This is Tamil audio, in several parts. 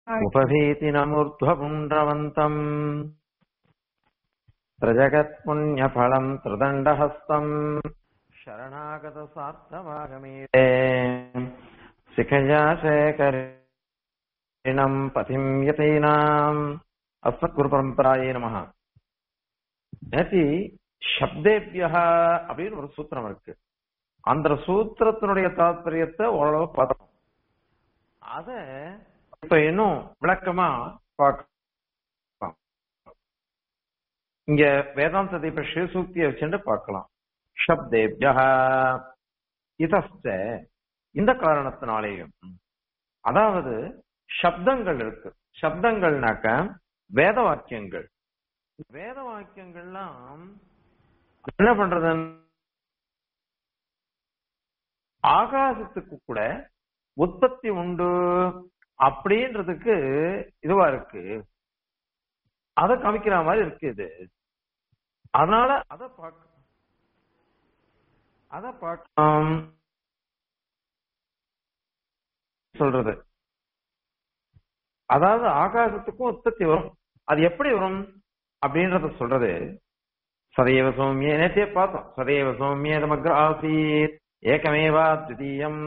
उपभीतिनमूर्ध्वपुण्ड्रवन्तम् प्रजगत्पुण्यफलम् त्रिदण्डहस्तम् शरणागतसार्थमागमीते शिखया शेखरिणम् पथिम् यतीनाम् அஸ்மத்குருபரம்பராயே நமஹ நேத்தி சப்தேபியா அப்படின்னு ஒரு சூத்திரம் இருக்கு அந்த சூத்திரத்தினுடைய தாத்பரியத்தை ஓரளவு பார்த்தோம் அத இப்ப இன்னும் விளக்கமா பார்க்கலாம் இங்க வேதாந்தத்தை இப்ப ஸ்ரீசூக்தியை வச்சுட்டு பார்க்கலாம் ஷப்தேபியா இதஸ்த இந்த காரணத்தினாலேயும் அதாவது சப்தங்கள் இருக்கு சப்தங்கள்னாக்க வேத வாக்கியங்கள் வேத வாக்கியங்கள்லாம் என்ன பண்றது ஆகாசத்துக்கு கூட உற்பத்தி உண்டு அப்படின்றதுக்கு இதுவா இருக்கு அதை காமிக்கிற மாதிரி இருக்கு இது அதனால அதை பார்க்க அதை பார்க்கலாம் சொல்றது அதாவது ஆகாசத்துக்கும் உற்பத்தி வரும் அது எப்படி வரும் அப்படின்றத சொல்றது சதைவ சௌமிய நேற்றே பார்த்தோம் சதைவ சௌமிய நமக்கு ஆசீத் ஏகமேவா திதீயம்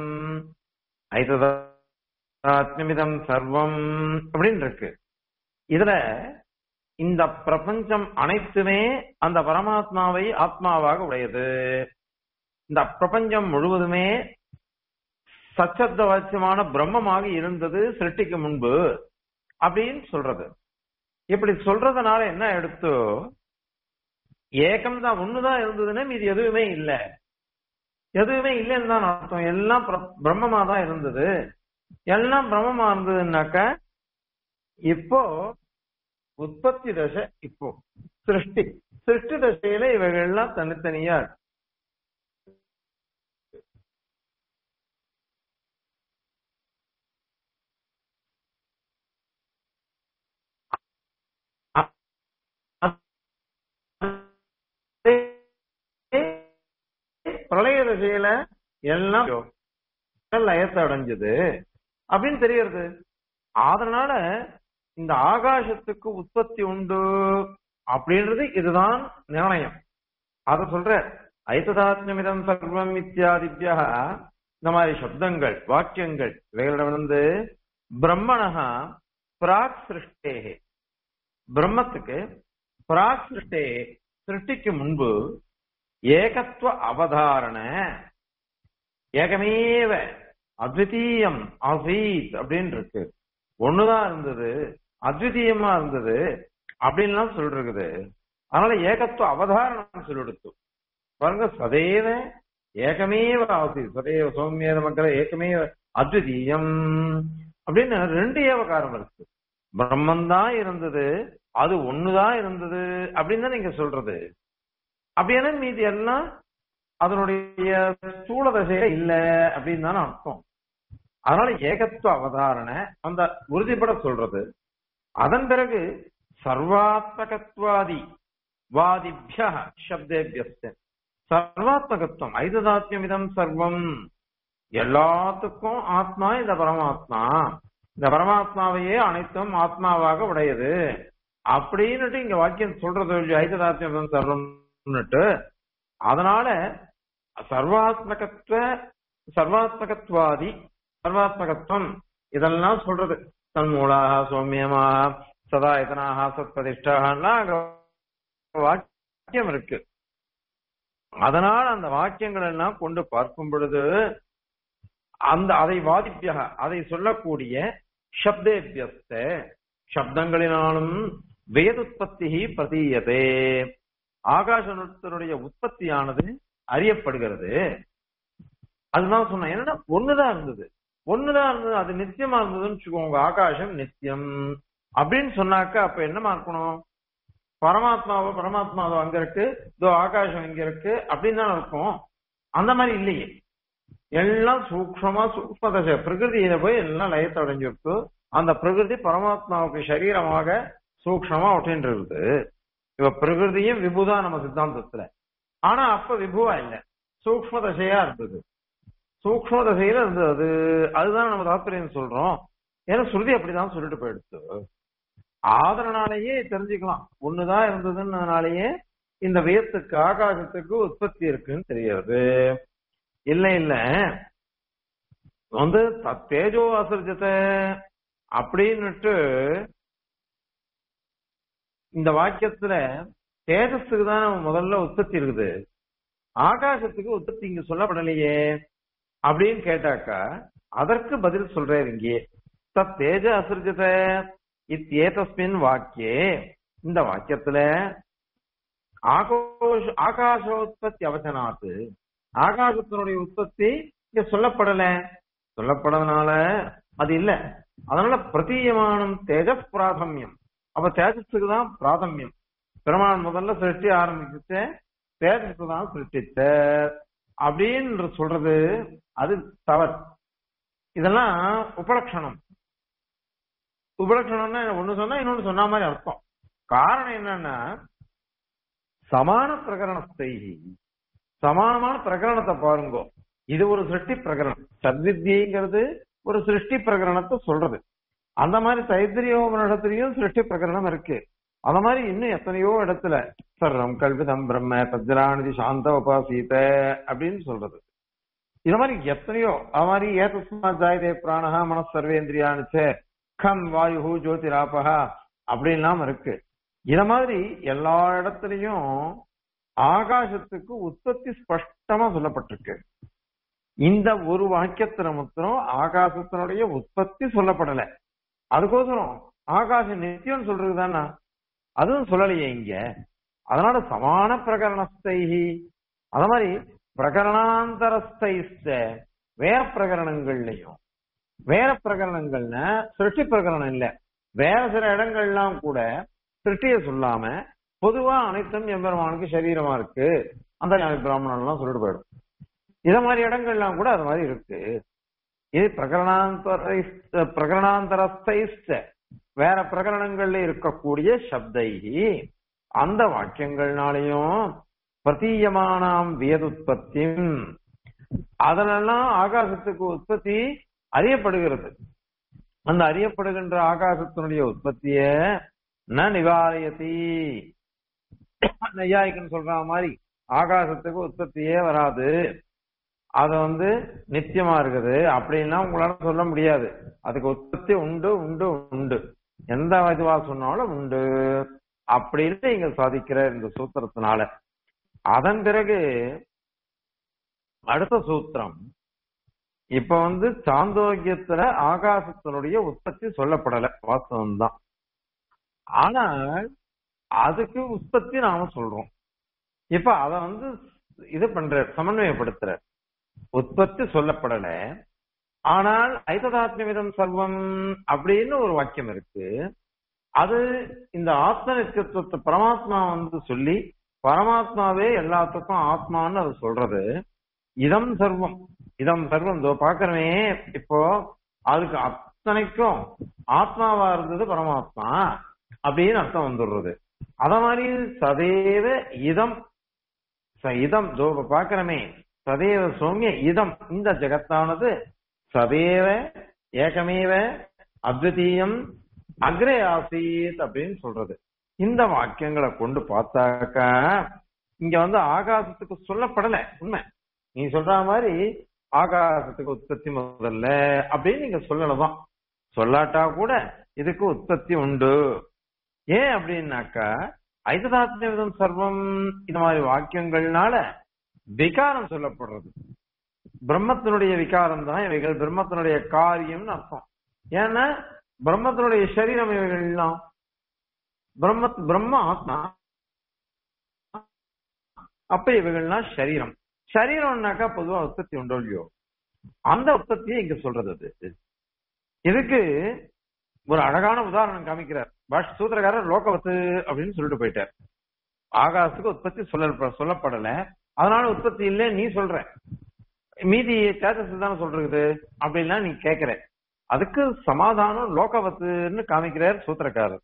ஐததாத்மிதம் சர்வம் அப்படின்னு இருக்கு இதுல இந்த பிரபஞ்சம் அனைத்துமே அந்த பரமாத்மாவை ஆத்மாவாக உடையது இந்த பிரபஞ்சம் முழுவதுமே சச்சப்த வாச்சியமான பிரம்மமாக இருந்தது சிருஷ்டிக்கு முன்பு அப்படின்னு சொல்றது இப்படி சொல்றதுனால என்ன எடுத்தோ ஏகம் தான் ஒண்ணுதான் இருந்ததுன்னா மீது எதுவுமே இல்ல எதுவுமே இல்லைன்னு தான் அர்த்தம் எல்லாம் பிரம்மமா தான் இருந்தது எல்லாம் பிரம்மமா இருந்ததுன்னாக்க இப்போ உற்பத்தி தசை இப்போ சிருஷ்டி சிருஷ்டி தசையில இவைகள்லாம் தனித்தனியா இருக்கு பிரளய திசையில எல்லாம் லயத்தை அடைஞ்சது அப்படின்னு தெரியறது அதனால இந்த ஆகாசத்துக்கு உற்பத்தி உண்டு அப்படின்றது இதுதான் நிர்ணயம் அத சொல்ற ஐததாத்மிதம் சர்வம் இத்தியாதிபியா இந்த மாதிரி சப்தங்கள் வாக்கியங்கள் இவைகளிடமிருந்து பிரம்மணஹா பிராக் சிருஷ்டேகே பிரம்மத்துக்கு பிராக் சிருஷ்டே சிருஷ்டிக்கு முன்பு ஏகத்துவ அவதாரண ஏகமேவ அத்விதீயம் அசீத் அப்படின்னு இருக்கு ஒண்ணுதான் இருந்தது அத்விதீயமா இருந்தது அப்படின்லாம் சொல்றது அதனால ஏகத்துவ அவதாரணம் சொல்லிடுத்து பாருங்க சதேவ ஏகமேவ ஆசீத் சதேவ சௌமியத மக்களை ஏகமேவ அத்விதீயம் அப்படின்னு ரெண்டு ஏவகாரம் இருக்கு பிரம்மன் தான் இருந்தது அது ஒண்ணுதான் இருந்தது அப்படின்னு தான் நீங்க சொல்றது அப்படின்னா மீதி எல்லாம் அதனுடைய ஸ்தூல தசையில இல்ல அப்படின்னு தானே அர்த்தம் அதனால ஏகத்துவ அவதாரண அந்த உறுதிப்பட சொல்றது அதன் பிறகு சர்வாத்மகத்வாதி வாதிபிய சப்தேபியஸ்த சர்வாத்மகத்துவம் ஐததாத்மியம் சர்வம் எல்லாத்துக்கும் ஆத்மா இந்த பரமாத்மா இந்த பரமாத்மாவையே அனைத்தும் ஆத்மாவாக உடையது அப்படின்னுட்டு இங்க வாக்கியம் சொல்றது ஐததாத்மியம் சர்வம்னுட்டு அதனால சர்வாத்மகத்துவ சர்வாத்மகத்வாதி சர்வாத்மகத்துவம் இதெல்லாம் சொல்றது தன்மூலாக சௌமியமாக சதாயத்தனாக சத்பிரதிஷ்டாக வாக்கியம் இருக்கு அதனால அந்த வாக்கியங்கள் எல்லாம் கொண்டு பார்க்கும் பொழுது அந்த அதை வாதிப்பியாக அதை சொல்லக்கூடிய சப்தேபியஸ்த சப்தங்களினாலும் வேதுற்பத்தி பிரதீயதே ஆகாசனுடைய உற்பத்தியானது அறியப்படுகிறது அதுதான் சொன்ன என்னன்னா ஒண்ணுதான் இருந்தது ஒண்ணுதான் இருந்தது அது நித்தியமா இருந்ததுன்னு வச்சுக்கோங்க ஆகாசம் நித்தியம் அப்படின்னு சொன்னாக்க அப்ப என்னமா இருக்கணும் பரமாத்மாவோ பரமாத்மாவோ அங்க இருக்கு இதோ ஆகாசம் இங்க இருக்கு அப்படின்னு தான் இருக்கும் அந்த மாதிரி இல்லையே எல்லாம் சூக்ஷமா சூக்ம தசை பிரகிருதியில போய் எல்லாம் லயத்தை அடைஞ்சிருக்கு அந்த பிரகிருதி பரமாத்மாவுக்கு சரீரமாக சூக்ஷமா ஒட்டின்னு இருக்குது இப்ப பிரகிருதியும் விபுதான் நம்ம சித்தாந்தத்துல ஆனா அப்ப விபுவா இல்ல சூக்ம தசையா இருந்தது சூக்ம தசையில இருந்தது அது அதுதான் நம்ம தாத்பரியம் சொல்றோம் ஏன்னா ஸ்ருதி அப்படிதான் சொல்லிட்டு போயிடுச்சு ஆதரனாலேயே தெரிஞ்சுக்கலாம் ஒண்ணுதான் இருந்ததுன்னாலேயே இந்த வியத்துக்கு ஆகாசத்துக்கு உற்பத்தி இருக்குன்னு தெரியாது இல்ல இல்ல வந்து த- தேஜோ அசர்ஜத்தை அப்படின்னுட்டு இந்த வாக்கியத்துல தேஜஸுக்கு தான் முதல்ல உற்பத்தி இருக்குது ஆகாசத்துக்கு உற்பத்தி இங்க சொல்லப்படலையே அப்படின்னு கேட்டாக்கா அதற்கு பதில் சொல்றாரு இங்கே தத் தேஜ அசர்ஜத இத்தேதஸ்மின் வாக்கியே இந்த வாக்கியத்துல ஆகோஷ ஆகாசோத்பத்தி அவசனாத்து ஆகாசத்தினுடைய உற்பத்தி இங்க சொல்லப்படல சொல்லப்படறதுனால அது இல்ல அதனால பிரதீயமானம் தேஜஸ் பிராதமியம் அப்ப தேஜஸுக்கு தான் பிராதமியம் பெருமான் முதல்ல சிருஷ்டி ஆரம்பிச்சு தேஜஸு தான் சிருஷ்டித்த அப்படின்னு சொல்றது அது தவறு இதெல்லாம் உபலட்சணம் உபலட்சணம்னா ஒண்ணு சொன்னா இன்னொன்னு சொன்ன மாதிரி அர்த்தம் காரணம் என்னன்னா சமான பிரகரணத்தை சமானமான பிரகரணத்தை பாருங்க இது ஒரு சிருஷ்டி பிரகரணம் சத்வித்யங்கிறது ஒரு சிருஷ்டி பிரகரணத்தை சொல்றது அந்த மாதிரி தைத்திரியோபனிடத்திலையும் சிருஷ்டி பிரகரணம் இருக்கு அந்த மாதிரி இன்னும் எத்தனையோ இடத்துல சர்வம் கல்விதம் பிரம்ம தத்ராநிதி சாந்த உபாசீத அப்படின்னு சொல்றது இது மாதிரி எத்தனையோ அது மாதிரி ஏதஸ்மா ஜாயதே பிராணஹா மனஸ் சர்வேந்திரியானுச்சே கம் வாயு ஜோதிராபகா அப்படின்லாம் இருக்கு இத மாதிரி எல்லா இடத்துலயும் ஆகாசத்துக்கு உற்பத்தி ஸ்பஷ்டமா சொல்லப்பட்டிருக்கு இந்த ஒரு வாக்கியத்துல மாத்திரம் ஆகாசத்தினுடைய உற்பத்தி சொல்லப்படல அதுக்கோசரம் ஆகாசம் நித்தியம் சொல்றது தானே அதுவும் சொல்லலையே இங்க அதனால சமான பிரகரணஸ்தை அத மாதிரி பிரகரணாந்தரஸ்தைஸ்த வேற பிரகரணங்கள்லயும் வேற பிரகரணங்கள்ல சிருஷ்டி பிரகரணம் இல்ல வேற சில இடங்கள்லாம் கூட சிருஷ்டிய சொல்லாம பொதுவா அனைத்தும் எம்பெருமானுக்கு சரீரமா இருக்கு அந்த பிராமணன் எல்லாம் சொல்லிட்டு போயிடும் இத மாதிரி இடங்கள்லாம் கூட அது மாதிரி இருக்கு இது பிரகரணாந்தர பிரகரணாந்தரஸ்தைஸ்த வேற பிரகரணங்கள்ல இருக்கக்கூடிய சப்தை அந்த வாக்கியங்கள்னாலையும் பிரதீயமானாம் வேதுற்பத்தியும் அதனெல்லாம் ஆகாசத்துக்கு உற்பத்தி அறியப்படுகிறது அந்த அறியப்படுகின்ற ஆகாசத்தினுடைய உற்பத்திய ந நிவாரியதி நையாயிக்கன்னு சொல்ற மாதிரி ஆகாசத்துக்கு உற்பத்தியே வராது அது வந்து நித்தியமா இருக்குது அப்படின்னா உங்களால சொல்ல முடியாது அதுக்கு உற்பத்தி உண்டு உண்டு உண்டு எந்த இதுவா சொன்னாலும் உண்டு அப்படின்னு இங்க சாதிக்கிற இந்த சூத்திரத்தினால அதன் பிறகு அடுத்த சூத்திரம் இப்ப வந்து சாந்தோக்கியத்துல ஆகாசத்தினுடைய உற்பத்தி சொல்லப்படல வாஸ்தவம் தான் ஆனால் அதுக்கு உற்பத்தி நாம சொல்றோம் இப்ப அத வந்து இது பண்ற சமன்வயப்படுத்துற உற்பத்தி சொல்லப்படல ஆனால் ஐததாத்மியம் சர்வம் அப்படின்னு ஒரு வாக்கியம் இருக்கு அது இந்த ஆத்ம நித்தியத்துவத்தை பரமாத்மா வந்து சொல்லி பரமாத்மாவே எல்லாத்துக்கும் ஆத்மான்னு அது சொல்றது இதம் சர்வம் இதம் சர்வம் இதோ பாக்குறவே இப்போ அதுக்கு அத்தனைக்கும் ஆத்மாவா இருந்தது பரமாத்மா அப்படின்னு அர்த்தம் வந்துடுறது அத மாதிரி சதேவ இதம் ச இதம் இதோ பாக்குறமே சதேவ சௌமிய இதம் இந்த ஜெகத்தானது சதேவ ஏகமேவ அத்விதீயம் அக்ரே ஆசீத் அப்படின்னு சொல்றது இந்த வாக்கியங்களை கொண்டு பார்த்தாக்கா இங்க வந்து ஆகாசத்துக்கு சொல்லப்படல உண்மை நீ சொல்ற மாதிரி ஆகாசத்துக்கு உற்பத்தி முதல்ல அப்படின்னு நீங்க சொல்லலாம் சொல்லாட்டா கூட இதுக்கு உற்பத்தி உண்டு ஏன் அப்படின்னாக்கா ஐததாத்மியம் சர்வம் இந்த மாதிரி வாக்கியங்கள்னால விகாரம் சொல்லப்படுறது பிரம்மத்தினுடைய விகாரம் தான் இவைகள் பிரம்மத்தினுடைய காரியம்னு அர்த்தம் ஏன்னா பிரம்மத்தினுடைய சரீரம் இவைகள்லாம் பிரம்ம பிரம்ம ஆத்மா அப்ப இவைகள்லாம் சரீரம் சரீரம்னாக்கா பொதுவா உற்பத்தி உண்டோ இல்லையோ அந்த உற்பத்தியை இங்க சொல்றது அது இதுக்கு ஒரு அழகான உதாரணம் காமிக்கிறார் பாஷ் சூத்திரக்காரர் லோகவத்து அப்படின்னு சொல்லிட்டு போயிட்டார் ஆகாசத்துக்கு உற்பத்தி சொல்ல சொல்லப்படல அதனால உற்பத்தி இல்லை நீ சொல்ற மீதி தேஜஸ் தானே சொல்றது அப்படின்லாம் நீ கேக்குற அதுக்கு சமாதானம் லோகவத்துன்னு காமிக்கிறார் சூத்திரக்காரர்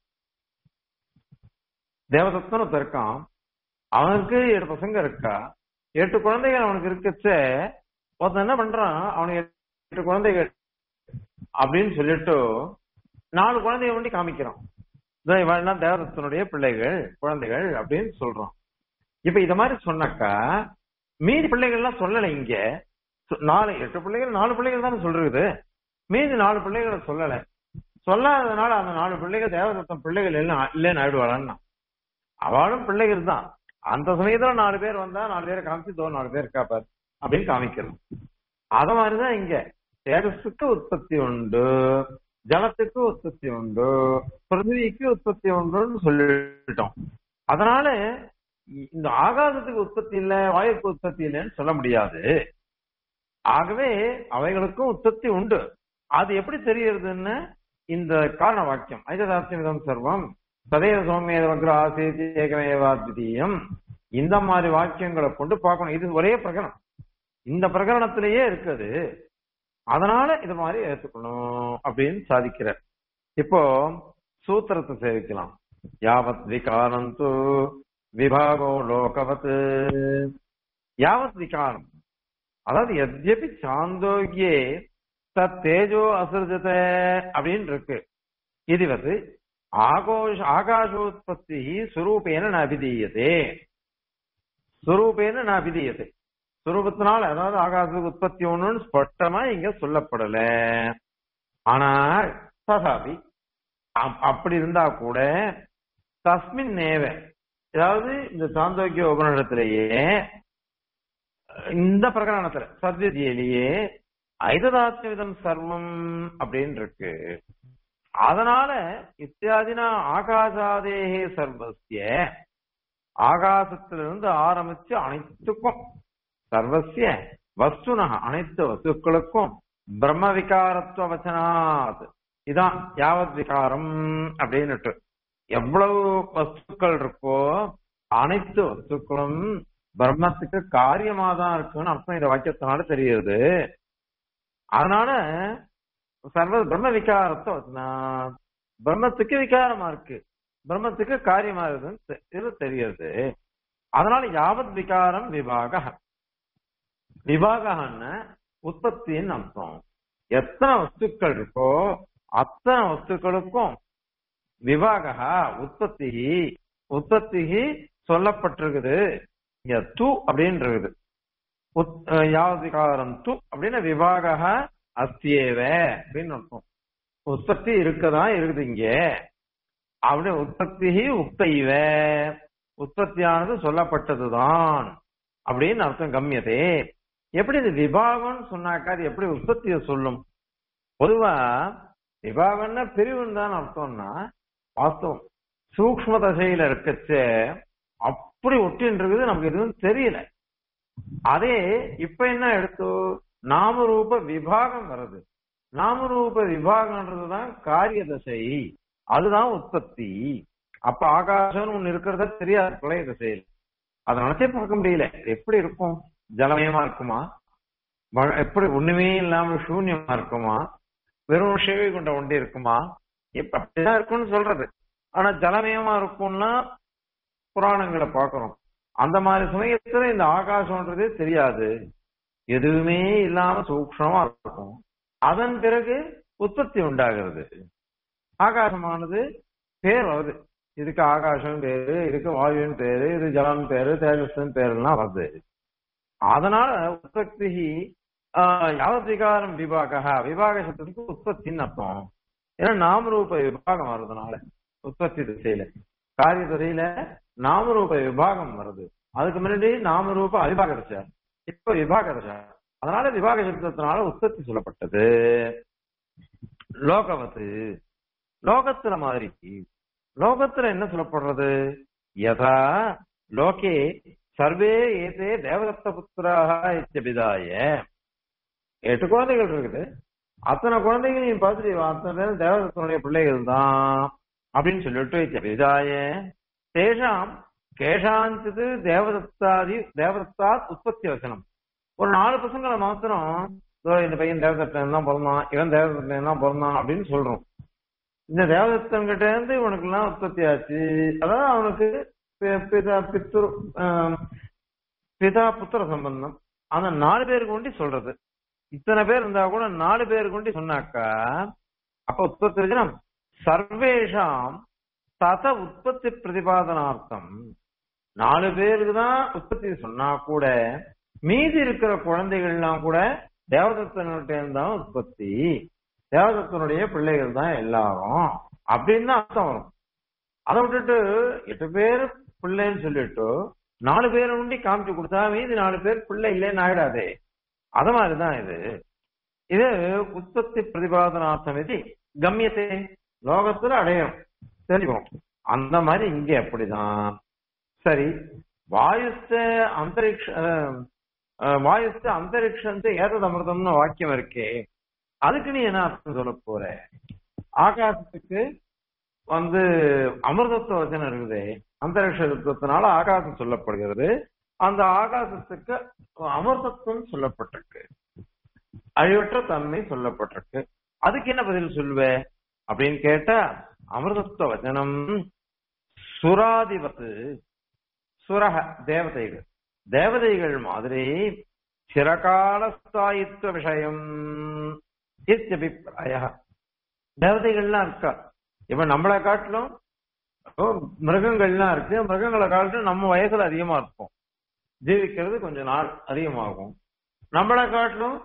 தேவதத்தன் ஒருத்தர் இருக்கான் அவனுக்கு எட்டு பசங்க இருக்கா எட்டு குழந்தைகள் அவனுக்கு இருக்கச்ச ஒருத்தன் என்ன பண்றான் அவனுக்கு எட்டு குழந்தைகள் அப்படின்னு சொல்லிட்டு நாலு குழந்தைய கொண்டு காமிக்கிறோம் இதோ இவெல்லாம் தேவதத்தனுடைய பிள்ளைகள் குழந்தைகள் அப்படின்னு சொல்றோம் இப்ப இத மாதிரி சொன்னாக்கா மீதி பிள்ளைகள் எல்லாம் சொல்லல இங்க சொ- நாலு எட்டு பிள்ளைகள் நாலு பிள்ளைகள் தானே சொல்றது மீதி நாலு பிள்ளைகளை சொல்லல சொல்லாததுனால அந்த நாலு பிள்ளைகள் தேவதத்தன் பிள்ளைகள் எல்லாம் இல்லைன்னு ஆயிடுவாளான்னா அவளும் பிள்ளைகள் தான் அந்த சமயத்துல நாலு பேர் வந்தா நாலு பேரை காமிச்சு தோ நாலு பேர் காப்பார் அப்படின்னு காமிக்கணும் அத மாதிரிதான் இங்க தேஜஸுக்கு உற்பத்தி உண்டு ஜலத்துக்கு உற்பத்தி உண்டு பிருத்திவிக்கு உற்பத்தி உண்டுன்னு சொல்லிட்டோம் அதனால இ- இந்த ஆகாசத்துக்கு உற்பத்தி இல்ல வாயுக்கு உற்பத்தி இல்லைன்னு சொல்ல முடியாது ஆகவே அவைகளுக்கும் உற்பத்தி உண்டு அது எப்படி தெரியறதுன்னு இந்த காரண வாக்கியம் ஐததார்த்தியம் சர்வம் சதேவ சௌமிய வக்ர ஆசேதி ஏகமேவாத்விதீயம் இந்த மாதிரி வாக்கியங்களை கொண்டு பார்க்கணும் இது ஒரே பிரகரணம் இந்த பிரகரணத்திலேயே இருக்குது அதனால இது மாதிரி ஏத்துக்கணும் அப்படின்னு சாதிக்கிறார் இப்போ சூத்திரத்தை சேவிக்கலாம் யாவத் விகாரம் து விபாகோ லோகவத் யாவத் விகாரம் அதாவது எத்யபி சாந்தோக்கியே தத் தேஜோ அசிருஜத அப்படின்னு இருக்கு இது வந்து ஆகோஷ ஆகாஷோத்பத்தி சுரூபேன ந அபிதீயதே சுரூபேன ந அபிதீயதே சுரூபத்தினால் அதாவது ஆகாசத்துக்கு உற்பத்தி ஒண்ணுன்னு ஸ்பஷ்டமா இங்க சொல்லப்படல ஆனால் ததாபி அப்- அப்படி இருந்தா கூட தஸ்மின் நேவ அதாவது இந்த சாந்தோக்கிய உபநிடத்திலேயே இந்த பிரகரணத்துல சத்யதியிலேயே ஐததாத்மிதம் சர்வம் அப்படின்னு இருக்கு அதனால இத்தியாதினா ஆகாசாதேகே சர்வசிய ஆகாசத்திலிருந்து ஆரம்பிச்சு அனைத்துக்கும் சர்வசிய வஸ்துன அனைத்து வஸ்துக்களுக்கும் பிரம்ம விகாரத்துவ வச்சனாத் இதான் யாவத் விகாரம் அப்படின்னுட்டு எவ்வளவு வஸ்துக்கள் இருக்கோ அனைத்து வஸ்துக்களும் பிரம்மத்துக்கு காரியமா தான் இருக்குன்னு அர்த்தம் இந்த வாக்கியத்தினால தெரியுது அதனால சர்வ பிரம்ம விகாரத்தை வச்சனாத் பிரம்மத்துக்கு விகாரமா இருக்கு பிரம்மத்துக்கு காரியமா இருக்குன்னு தெ- இது தெரியுது அதனால யாவத் விகாரம் விபாக விபாகன்னு உற்பத்தின்னு அர்த்தம் எத்தனை வஸ்துக்கள் இருக்கோ அத்தனை வஸ்துக்களுக்கும் விவாக உற்பத்தி உற்பத்தி சொல்லப்பட்டிருக்குது இங்க து அப்படின்னு இருக்குது உத்- அஹ் யாவது விகாரம் து அப்படின்னு விவாக அஸ்தியேவ அப்படின்னு அர்த்தம் உற்பத்தி இருக்கதான் இருக்குது இங்க அப்படி உற்பத்தி உக்தைவ உற்பத்தியானது சொல்லப்பட்டதுதான் அப்படின்னு அர்த்தம் கம்யதே எப்படி இது விபாகம்னு சொன்னாக்கா அது எப்படி உற்பத்தியை சொல்லும் பொதுவா விபாகம்னா பிரிவுன்னு தான் அர்த்தம்னா வாஸ்தவம் சூக்ம தசையில இருக்கச்ச அப்படி ஒட்டின்னு இருக்குது நமக்கு எதுவும் தெரியல அதே இப்ப என்ன எடுத்து நாமரூப விபாகம் வருது நாமரூப விபாகம்ன்றதுதான் காரிய தசை அதுதான் உற்பத்தி அப்ப ஆகாசம்னு ஒண்ணு இருக்கிறதா தெரியாது பிரளய தசையில் அதை நினைச்சே பார்க்க முடியல இது எப்படி இருக்கும் ஜலமயமா இருக்குமா மழை- எப்படி ஒண்ணுமே இல்லாம சூன்யமா இருக்குமா வெறும் சேவை கொண்ட ஒண்டி இருக்குமா இப்ப அப்படிதான் இருக்கும்னு சொல்றது ஆனா ஜலமயமா இருக்கும்னா புராணங்களை பார்க்கிறோம் அந்த மாதிரி சமயத்துல இந்த ஆகாசம்ன்றதே தெரியாது எதுவுமே இல்லாம சூக்ஷமா இருக்கும் அதன் பிறகு உற்பத்தி உண்டாகிறது ஆகாசமானது பேர் வருது இதுக்கு ஆகாசம் பேரு இதுக்கு வாயுவின் பேரு இது ஜலம் பேரு தேஜஸ்வின் பேருலாம் வருது அதனால உற்பத்தி யாவத் விகாரம் விபாக விபாக சப்தத்துக்கு உற்பத்தின்னு அர்த்தம் ஏன்னா நாமரூப விபாகம் வர்றதுனால உற்பத்தி திசையில காரிய திசையில நாமரூப விபாகம் வருது அதுக்கு முன்னாடி நாமரூப அவிபாக திசை இப்ப விபாக திசை அதனால விபாக சப்தத்தினால உற்பத்தி சொல்லப்பட்டது லோகவத்து லோகத்துல மாதிரி லோகத்துல என்ன சொல்லப்படுறது யதா லோகே சர்வே ஏதே தேவதத்த புத்திராக இச்சபிதாய எட்டு குழந்தைகள் இருக்குது அத்தனை குழந்தைகளையும் பார்த்துட்டு அத்தனை பேரும் தேவதத்தனுடைய பிள்ளைகள் தான் அப்படின்னு சொல்லிட்டு இச்சபிதாய தேஷாம் கேஷாஞ்சது தேவதத்தாதி தேவதத்தாத் உற்பத்தி வசனம் ஒரு நாலு பசங்களை மாத்திரம் இதோ இந்த பையன் தேவதத்தன் தான் பிறந்தான் இவன் தேவதத்தன் தான் பிறந்தான் அப்படின்னு சொல்றோம் இந்த தேவதத்தன் கிட்ட இருந்து இவனுக்கு எல்லாம் உற்பத்தி ஆச்சு அதாவது அவனுக்கு பி- பிதா பித்ரு ஆம், பிதா புத்திர சம்பந்தம் அந்த நாலு பேருக்கு கொண்டு சொல்றது இத்தனை பேர் இருந்தா கூட நாலு பேருக்கு கொண்டு சொன்னாக்கா அப்ப உற்பத்தி சர்வேஷாம் தத உற்பத்தி பிரதிபாதனார்த்தம் நாலு பேருக்கு தான் உற்பத்தி சொன்னா கூட மீதி இருக்கிற குழந்தைகள்லாம் கூட தேவதத்தனுடைய தான் உற்பத்தி தேவதத்தனுடைய பிள்ளைகள் தான் எல்லாரும் அப்படின்னு தான் அர்த்தம் வரும் அதை விட்டுட்டு எட்டு பேர் பிள்ளைன்னு சொல்லிட்டு நாலு பேர் உண்டி காமிச்சு கொடுத்தா மீதி நாலு பேர் பிள்ளை இல்லைன்னு ஆயிடாதே அது மாதிரிதான் இது இது உற்பத்தி பிரதிபாதனார்த்தம் இது கம்யத்தை லோகத்துல அடையும் தெரியும் அந்த மாதிரி இங்க அப்படிதான் சரி வாயுஸ்த அந்தரிக்ஷ அஹ், அஹ், வாயுஸ்த அந்தரிக்ஷந்து ஏதது அமிர்தம்னு வாக்கியம் இருக்கே அதுக்கு நீ என்ன அர்த்தம் சொல்ல போற ஆகாசத்துக்கு வந்து அமிர்தத்துவ வச்சனம் இருக்குது அந்தரிக்ஷ யுத்தத்தினால ஆகாசம் சொல்லப்படுகிறது அந்த ஆகாசத்துக்கு அமிர்தத்துவம் சொல்லப்பட்டிருக்கு அழிவற்ற தன்மை சொல்லப்பட்டிருக்கு அதுக்கு என்ன பதில் சொல்லுவ அப்படின்னு கேட்டா அமிர்தத்துவ வச்சனம் சுராதிபத்து சுரக தேவதைகள் தேவதைகள் மாதிரி சிறகால ஸ்தாயித்துவ விஷயம் இத்தியபிப்பிராய தேவதைகள்லாம் இருக்கா இப்ப நம்மளை காட்டிலும் இப்போ மிருகங்கள்லாம் இருக்கு மிருகங்களை காட்டிலும் நம்ம வயசுல அதிகமா இருப்போம் ஜீவிக்கிறது கொஞ்ச நாள் அதிகமாகும் நம்மளை காட்டிலும்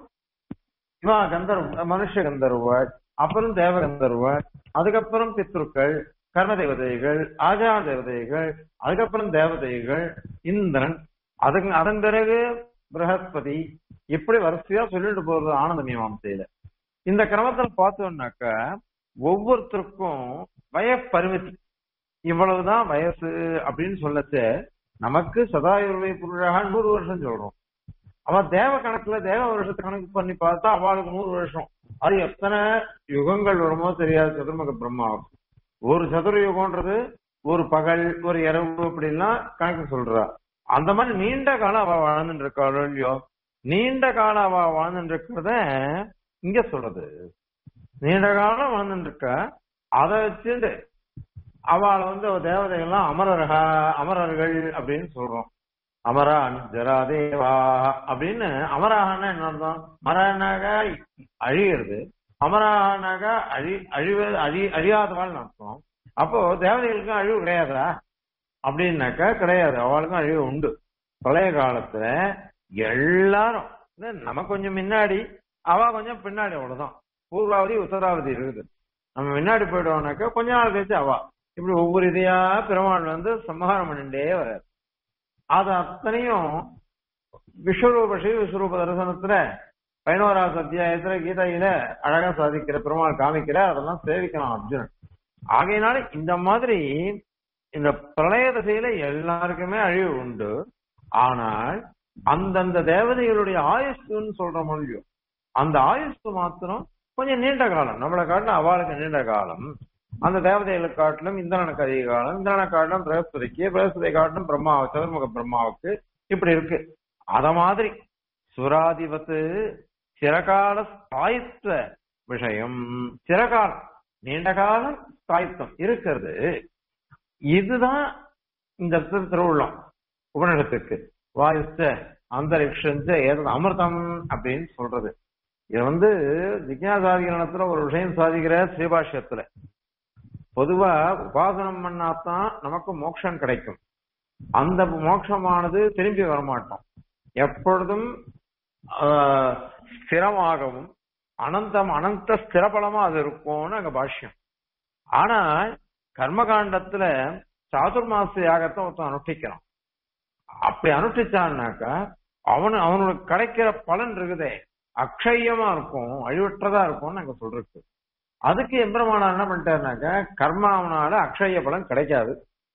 இவன் கந்தர்வ மனுஷ கந்தர்வர் அப்புறம் தேவ கந்தர்வர் அதுக்கப்புறம் பித்ருக்கள் கர்ம தேவதைகள் ஆஜா தேவதைகள் அதுக்கப்புறம் தேவதைகள் இந்திரன் அதுக்கு அதன் பிறகு பிரகஸ்பதி இப்படி வரிசையா சொல்லிட்டு போறது ஆனந்த மீமாசையில இந்த கிரமத்துல பார்த்தோம்னாக்க ஒவ்வொருத்தருக்கும் வயப்பரிமிதி இவ்வளவுதான் வயசு அப்படின்னு சொல்லச்சு நமக்கு சதாயுர்வை புருஷாக நூறு வருஷம் சொல்றோம் அவன் தேவ கணக்குல தேவ வருஷத்தை கணக்கு பண்ணி பார்த்தா அவளுக்கு நூறு வருஷம் அது எத்தனை யுகங்கள் வருமோ தெரியாது சதுர்முக பிரம்மாவுக்கு ஒரு சதுர யுகம்ன்றது ஒரு பகல் ஒரு இரவு அப்படின்லாம் கணக்கு சொல்றா அந்த மாதிரி நீண்ட காலம் அவ வாழ்ந்துட்டு இருக்காளோ இல்லையோ நீண்ட காலம் அவ வாழ்ந்துட்டு இருக்கிறத இங்க சொல்றது நீண்ட காலம் வாழ்ந்துட்டு இருக்கா அதை வச்சுட்டு அவளை வந்து அவ தேவதைகள்லாம் அமரர்களா அமரர்கள் அப்படின்னு சொல்றோம் அமரான் ஜராதேவா அப்படின்னு அமராகனா என்ன அர்த்தம் மரனாக அழியிறது அமரானாக அழி அழிவு அழி அழியாதவாள் அர்த்தம் அப்போ தேவதைகளுக்கும் அழிவு கிடையாதா அப்படின்னாக்கா கிடையாது அவளுக்கும் அழிவு உண்டு பழைய காலத்துல எல்லாரும் இது நம்ம கொஞ்சம் முன்னாடி அவ கொஞ்சம் பின்னாடி அவ்வளவுதான் பூர்வாவதி உத்தராவதி இருக்குது நம்ம முன்னாடி போயிடுவோம்னாக்கா கொஞ்ச நாள் கழிச்சு அவா இப்படி ஒவ்வொரு இதையா பெருமாள் வந்து சம்ஹாரம் பண்ணிட்டே வர்றாரு அது அத்தனையும் விஸ்வரூப ஸ்ரீ விஸ்வரூப தரிசனத்துல பதினோராவது அத்தியாயத்துல கீதையில அழகா சாதிக்கிற பெருமாள் காமிக்கிற அதெல்லாம் சேவிக்கலாம் அர்ஜுனன் ஆகையினால இந்த மாதிரி இந்த பிரளய திசையில எல்லாருக்குமே அழிவு உண்டு ஆனால் அந்தந்த தேவதைகளுடைய ஆயுஷ்ன்னு சொல்ற மொழியும் அந்த ஆயுஷ் மாத்திரம் கொஞ்சம் நீண்ட காலம் நம்மளை காட்டிலும் அவளுக்கு நீண்ட காலம் அந்த தேவதைகளை காட்டிலும் இந்திரனுக்கு அதிக காலம் இந்திரனை காட்டிலும் பிரகஸ்பதிக்கு பிரகஸ்பதியை காட்டிலும் பிரம்மா சதுர்முக பிரம்மாவுக்கு இப்படி இருக்கு அத மாதிரி சுராதிபத்து சிறகால ஸ்தாயித்வ விஷயம் சிறகாலம் நீண்ட காலம் ஸ்தாயித்வம் இருக்கிறது இதுதான் இந்த இடத்துல திருவுள்ளம் உபநிடத்துக்கு வாயுஸ்த அந்தரிக்ஷஞ்ச ஏதோ அமிர்தம் அப்படின்னு சொல்றது இது வந்து ஜிக்யாசாதிகரணத்துல ஒரு விஷயம் சாதிக்கிற ஸ்ரீபாஷ்யத்துல பொதுவா உபாசனம் பண்ணாதான் நமக்கு மோட்சம் கிடைக்கும் அந்த மோட்சமானது திரும்பி வரமாட்டோம் எப்பொழுதும் ஆஹ், ஸ்திரமாகவும் அனந்தம் அனந்த ஸ்திரபலமா அது இருக்கும்னு அங்க பாஷ்யம் ஆனா கர்மகாண்டத்துல சாதுர்மாச யாகத்தை ஒருத்தன் அனுஷ்டிக்கிறான் அப்படி அனுஷ்டிச்சான்னாக்கா அவனு அவனுக்கு கிடைக்கிற பலன் இருக்குதே அக்ஷயமா இருக்கும் அழிவற்றதா இருக்கும்னு அங்க சொல்றது அதுக்கு எம்பெருமானார் என்ன பண்ணிட்டாருனாக்கா கர்மாவனால அக்ஷய பலன் கிடைக்காது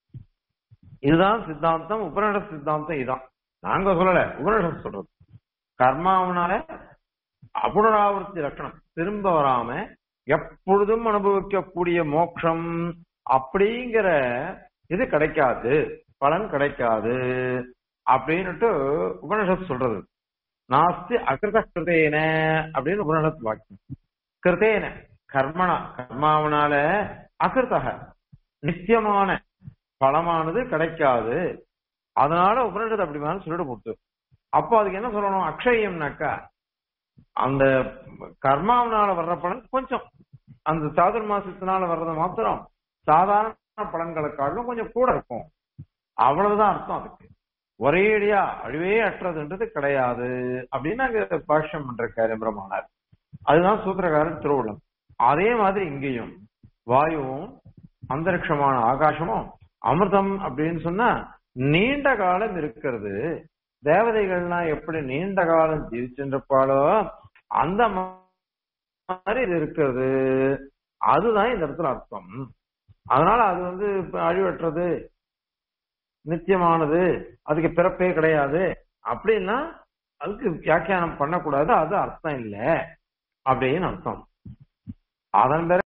இதுதான் சித்தாந்தம் உபநிட சித்தாந்தம் இதுதான் நாங்க சொல்லல உபநிடம் சொல்றது கர்மாவனால அபுனராவர்த்தி லட்சணம் திரும்ப வராம எப்பொழுதும் அனுபவிக்கக்கூடிய மோட்சம் அப்படிங்கிற இது கிடைக்காது பலன் கிடைக்காது அப்படின்னுட்டு உபனிஷத் சொல்றது நாஸ்தி அகிருத கிருதேன அப்படின்னு உபனிஷத் வாக்கியம் கிருதேன கர்மனா கர்மாவனால அகிருத்தக நித்தியமான பலமானது கிடைக்காது அதனால உபனிஷத் அப்படி மேல சொல்லிட்டு போட்டு அப்போ அதுக்கு என்ன சொல்லணும் அக்ஷயம்னாக்கா அந்த கர்மாவனால வர்ற பலன் கொஞ்சம் அந்த சாதுர்மாசத்தினால வர்றது மாத்திரம் சாதாரண பலன்களை காட்டிலும் கொஞ்சம் கூட இருக்கும் அவ்வளவுதான் அர்த்தம் அதுக்கு ஒரேடியா அழிவே அற்றதுன்றது கிடையாது அப்படின்னு அங்க பாஷ்யம் பண்ற பிரமாணர் அதுதான் சூத்திரக்காரன் திருவுள்ளம் அதே மாதிரி இங்கேயும் வாயுவும் அந்தரிக்ஷமான ஆகாசமும் அமிர்தம் அப்படின்னு சொன்னா நீண்ட காலம் இருக்கிறது தேவதைகள்லாம் எப்படி நீண்ட காலம் ஜீவிச்சிருப்பாளோ அந்த மாதிரி இது இருக்கிறது அதுதான் இந்த இடத்துல அர்த்தம் அதனால அது வந்து இப்ப அழிவற்றது நித்தியமானது அதுக்கு பிறப்பே கிடையாது அப்படின்னா அதுக்கு வியாக்கியானம் பண்ணக்கூடாது அது அர்த்தம் இல்லை அப்படின்னு அர்த்தம் அதன் பிறகு